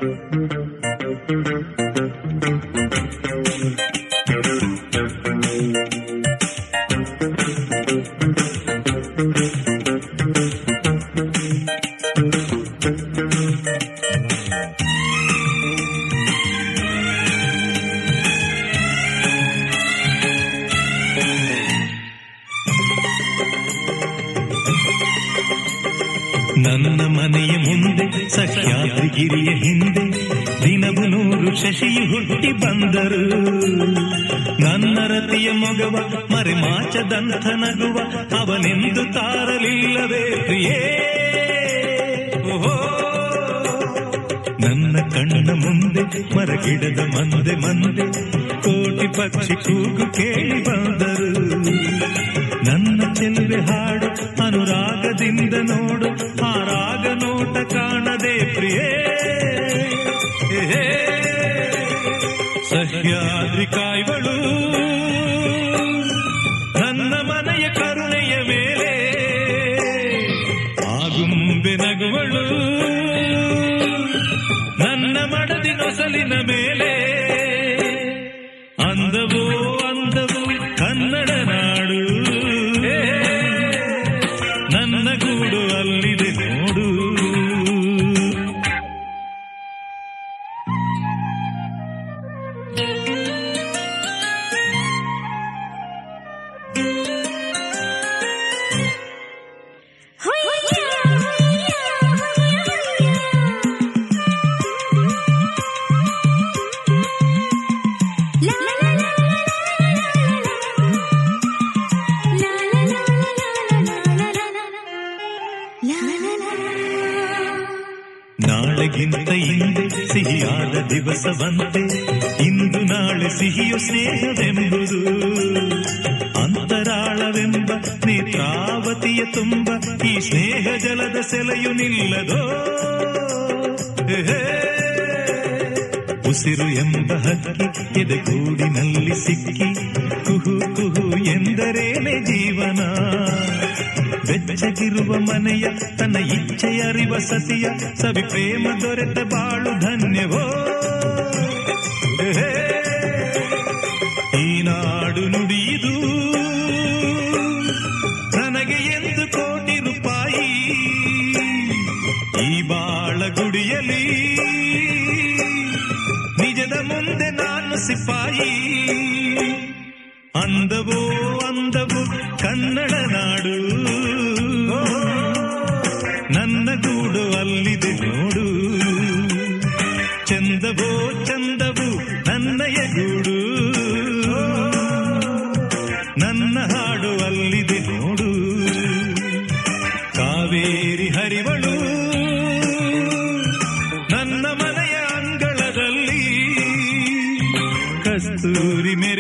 ನನ್ನ ಮನೆಯ ಮುಂದೆ ಸಹ್ಯಾದ್ರಿಗಿರಿಯ ಹಿಂದೆ ದಿನವು ನೂರು ಶಶಿಯು ಹುಟ್ಟಿ ಬಂದರು ನನ್ನ ರತಿಯ ಮೊಗವ ಮರೆಮಾಚದಂಥ ನಗುವ ಅವನೆಂದು ತಾರಲಿಲ್ಲವೇ ಪ್ರಿಯೇ ಓಹೋ ನನ್ನ ಕಣ್ಣ ಮುಂದೆ ಮರಗಿಡದ ಮಂದೆ ಮಂದೆ ಕೋಟಿ ಪಕ್ಷಿ ಕೂಗು ಕೇಳಿ ಬಂದರು ನನ್ನ ಚೆಲುವೆ ಹಾಡು ಅನುರಾಗದಿಂದ ನೋಡು ಆ ರಾಗ ನೋಟ ಕಾಣದೆ ಪ್ರಿಯೇ ಏ, ಸಹ್ಯಾದ್ರಿ ಕಾಯ್ವಳು ನನ್ನ ಮನೆಯ ಕರುಣೆಯ ಮೇಲೆ ಆಗುಂಬೆ ನಗುವಳು ನನ್ನ ಮಡದಿ ನೊಸಲಿನ ಮೇಲೆ ಅಂದವೋ ಅಂದವು ಕನ್ನಡ ನಾಡು ಏ, ನನ್ನ ಗೂಡು ಅಲ್ಲಿದೆ ನೋಡು ನಾಳೆಗಿಂತ ಹಿಂದೆ ಸಿಹಿಯಾದ ದಿವಸವಂತೆ ಇಂದು ನಾಳೆ ಸಿಹಿಯು ಸ್ನೇಹವೆಂಬುದು ಅಂತರಾಳವೆಂಬ ನೇತ್ರಾವತಿಯ ತುಂಬ ಈ ಸ್ನೇಹ ಜಲದ ಸೆಲೆಯು ನಿಲ್ಲದೋ ಹೇ ಉಸಿರು ಎಂಬ ಹಕ್ಕಿ ಎದೆಗೂಡಿನಲ್ಲಿ ಸಿಕ್ಕಿ ಕುಹು ಕುಹು ಎಂದರೇನೆ ಜೀವನ ಬೆಚ್ಚಗಿರುವ ಮನೆಯ ತನ್ನ ಇಚ್ಛೆಯರಿವ ಸತಿಯ ಸವಿ ಪ್ರೇಮ ದೊರೆತ ಬಾಳು ಧನ್ಯವೋ ಹೇ, ಈ ನಾಡು ನುಡಿಯುದು ನನಗೆ ಎಂದು ಕೋಟಿ ರೂಪಾಯಿ ಈ ಬಾಳ ಗುಡಿಯಲಿ ನಿಜದ ಮುಂದೆ ನಾನು ಸಿಪಾಯಿ ಅಂದವೋ ಅಂದವು ಕನ್ನಡ ನಾಡು ನನ್ನ ಗೂಡು ಅಲ್ಲಿದೆ ನೋಡು ಚಂದವೋ ಚಂದವು ನನ್ನಯ ಗೂಡು ನನ್ನ ಹಾಡು ಅಲ್ಲಿದೆ ನೋಡು ಕಾವೇರಿ ಹರಿವಳು ನನ್ನ ಮನೆಯ ಅಂಗಳದಲ್ಲಿ ಕಸ್ತೂರಿ ಮೇ